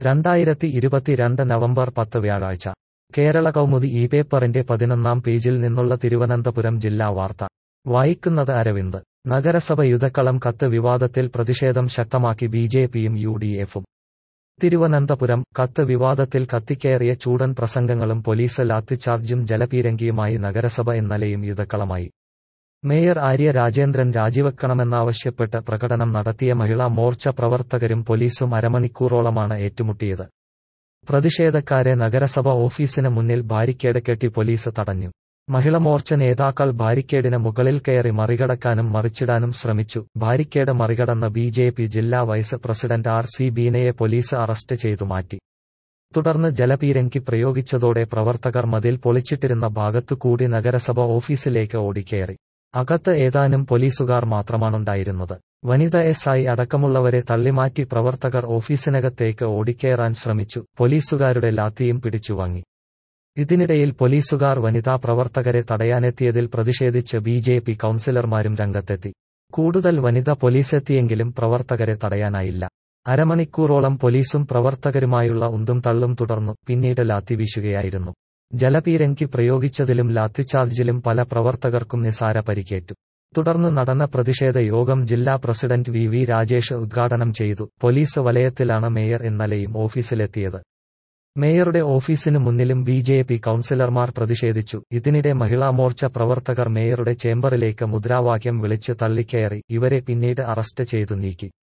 രണ്ടായിരത്തി ഇരുപത്തിരണ്ട് നവംബർ പത്ത് വ്യാഴാഴ്ച കേരള കൗമുദി ഈ പേപ്പറിന്റെ പതിനൊന്നാം പേജിൽ നിന്നുള്ള തിരുവനന്തപുരം ജില്ലാ വാർത്ത വായിക്കുന്നത് അരവിന്ദ് നഗരസഭ യുദ്ധക്കളം കത്ത് വിവാദത്തിൽ പ്രതിഷേധം ശക്തമാക്കി ബി ജെ പിയും യു ഡി എഫും തിരുവനന്തപുരം കത്ത് വിവാദത്തിൽ കത്തിക്കേറിയ ചൂടൻ പ്രസംഗങ്ങളും പോലീസ് ലാത്തിച്ചാർജും ജലപീരങ്കിയുമായി നഗരസഭ ഇന്നലെയും യുദ്ധക്കളമായി മേയർ ആര്യ രാജേന്ദ്രൻ രാജിവെക്കണമെന്നാവശ്യപ്പെട്ട് പ്രകടനം നടത്തിയ മഹിളാ മോർച്ച പ്രവർത്തകരും പോലീസും അരമണിക്കൂറോളമാണ് ഏറ്റുമുട്ടിയത് പ്രതിഷേധക്കാരെ നഗരസഭ ഓഫീസിന് മുന്നിൽ ബാരിക്കേഡ് കെട്ടി പോലീസ് തടഞ്ഞു മഹിള മോർച്ച നേതാക്കൾ ബാരിക്കേഡിന് മുകളിൽ കയറി മറികടക്കാനും മറിച്ചിടാനും ശ്രമിച്ചു ബാരിക്കേഡ് മറികടന്ന ബി ജെ പി ജില്ലാ വൈസ് പ്രസിഡന്റ് ആർ സി ബീനയെ പോലീസ് അറസ്റ്റ് ചെയ്തു മാറ്റി തുടർന്ന് ജലപീരങ്കി പ്രയോഗിച്ചതോടെ പ്രവർത്തകർ മതിൽ പൊളിച്ചിട്ടിരുന്ന ഭാഗത്തുകൂടി നഗരസഭ ഓഫീസിലേക്ക് ഓടിക്കയറി അകത്ത് ഏതാനും പോലീസുകാർ മാത്രമാണുണ്ടായിരുന്നത് വനിത എസ് ഐ അടക്കമുള്ളവരെ തള്ളിമാറ്റി പ്രവർത്തകർ ഓഫീസിനകത്തേക്ക് ഓടിക്കയറാൻ ശ്രമിച്ചു പോലീസുകാരുടെ ലാത്തിയും പിടിച്ചുവാങ്ങി ഇതിനിടയിൽ പോലീസുകാർ വനിതാ പ്രവർത്തകരെ തടയാനെത്തിയതിൽ പ്രതിഷേധിച്ച് ബി ജെ പി കൌൺസിലർമാരും രംഗത്തെത്തി കൂടുതൽ വനിത പോലീസെത്തിയെങ്കിലും പ്രവർത്തകരെ തടയാനായില്ല അരമണിക്കൂറോളം പോലീസും പ്രവർത്തകരുമായുള്ള ഉന്തും തള്ളും തുടർന്നു പിന്നീട് ലാത്തി വീശുകയായിരുന്നു ജലപീരങ്കി പ്രയോഗിച്ചതിലും ലാത്തിച്ചാർജിലും പല പ്രവർത്തകർക്കും നിസാര പരിക്കേറ്റു തുടർന്ന് നടന്ന പ്രതിഷേധ യോഗം ജില്ലാ പ്രസിഡന്റ് വി വി രാജേഷ് ഉദ്ഘാടനം ചെയ്തു പോലീസ് വലയത്തിലാണ് മേയർ ഇന്നലെയും ഓഫീസിലെത്തിയത് മേയറുടെ ഓഫീസിനു മുന്നിലും ബി ജെ പി കൌൺസിലർമാർ പ്രതിഷേധിച്ചു ഇതിനിടെ മഹിളാ മോർച്ച പ്രവർത്തകർ മേയറുടെ ചേംബറിലേക്ക് മുദ്രാവാക്യം വിളിച്ച് തള്ളിക്കയറി ഇവരെ പിന്നീട് അറസ്റ്റ് ചെയ്തു നീക്കി